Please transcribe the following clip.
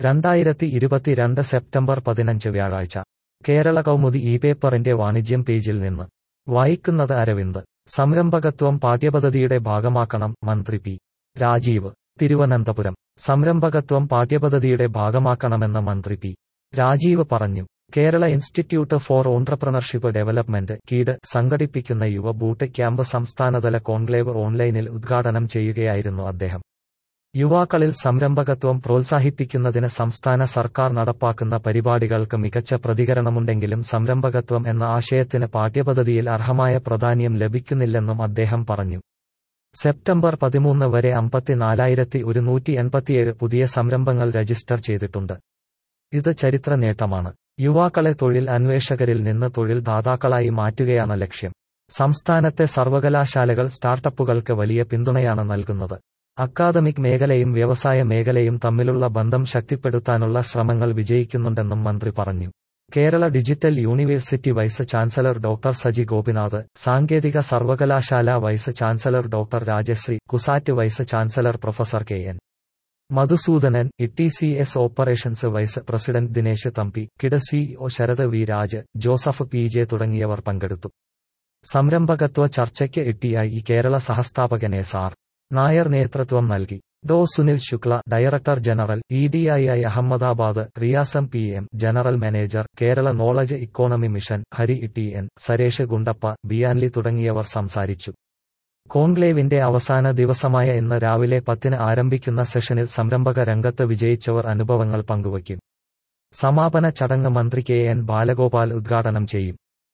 രണ്ടായിരത്തി ഇരുപത്തിരണ്ട് സെപ്റ്റംബർ പതിനഞ്ച് വ്യാഴാഴ്ച കേരള കൗമുദി ഈ പേപ്പറിന്റെ വാണിജ്യം പേജിൽ നിന്ന് വായിക്കുന്നത് അരവിന്ദ് സംരംഭകത്വം പാഠ്യപദ്ധതിയുടെ ഭാഗമാക്കണം മന്ത്രി പി രാജീവ് തിരുവനന്തപുരം സംരംഭകത്വം പാഠ്യപദ്ധതിയുടെ ഭാഗമാക്കണമെന്ന് മന്ത്രി പി രാജീവ് പറഞ്ഞു Kerala institute for entrepreneurship development KIED സംഘടിപ്പിക്കുന്ന യുവ ബൂട്ട് ക്യാമ്പ് സംസ്ഥാനതല കോൺക്ലേവ് ഓൺലൈനിൽ ഉദ്ഘാടനം ചെയ്യുകയായിരുന്നു അദ്ദേഹം യുവാക്കളിൽ സംരംഭകത്വം പ്രോത്സാഹിപ്പിക്കുന്നതിന് സംസ്ഥാന സർക്കാർ നടപ്പാക്കുന്ന പരിപാടികൾക്ക് മികച്ച പ്രതികരണമുണ്ടെങ്കിലും സംരംഭകത്വം എന്ന ആശയത്തിന് പാഠ്യപദ്ധതിയിൽ അർഹമായ പ്രാധാന്യം ലഭിക്കുന്നില്ലെന്നും അദ്ദേഹം പറഞ്ഞു സെപ്റ്റംബർ പതിമൂന്ന് വരെ അമ്പത്തിനാലായിരത്തി ഒരുന്നൂറ്റി എൺപത്തിയേഴ് പുതിയ സംരംഭങ്ങൾ രജിസ്റ്റർ ചെയ്തിട്ടുണ്ട് ഇത് ചരിത്ര നേട്ടമാണ് യുവാക്കളെ തൊഴിൽ അന്വേഷകരിൽ നിന്ന് തൊഴിൽ ദാതാക്കളായി മാറ്റുകയാണ് ലക്ഷ്യം സംസ്ഥാനത്തെ സർവകലാശാലകൾ സ്റ്റാർട്ടപ്പുകൾക്ക് വലിയ പിന്തുണയാണ് നൽകുന്നത് അക്കാദമിക് മേഖലയും വ്യവസായ മേഖലയും തമ്മിലുള്ള ബന്ധം ശക്തിപ്പെടുത്താനുള്ള ശ്രമങ്ങൾ വിജയിക്കുന്നുണ്ടെന്നും മന്ത്രി പറഞ്ഞു Kerala digital university vice chancellor doctor Saji Gopinath സാങ്കേതിക സർവകലാശാല vice chancellor doctor Rajasree CUSAT vice chancellor professor K N Madhusoodanan ഇട്ടി C S operations vice president Dinesh Thampi കിട CEO Sarath V Raj Joseph P J തുടങ്ങിയവർ പങ്കെടുത്തു സംരംഭകത്വ ചർച്ചയ്ക്ക് ഇട്ടിയായി കേരള സഹസ്ഥാപകൻ എസ് ആർ നായർ നേതൃത്വം നൽകി ഡോ Sunil Shukla director general E D I I Ahmedabad റിയാസം P M general manager Kerala knowledge economy mission Hari T N Suresh Gundappa ബിയാൻലി തുടങ്ങിയവർ സംസാരിച്ചു കോൺക്ലേവിന്റെ അവസാന ദിവസമായ ഇന്ന് രാവിലെ പത്തിന് ആരംഭിക്കുന്ന സെഷനിൽ സംരംഭക രംഗത്ത് വിജയിച്ചവർ അനുഭവങ്ങൾ പങ്കുവയ്ക്കും സമാപന ചടങ്ങ് മന്ത്രി കെ എൻ ബാലഗോപാൽ ഉദ്ഘാടനം ചെയ്യും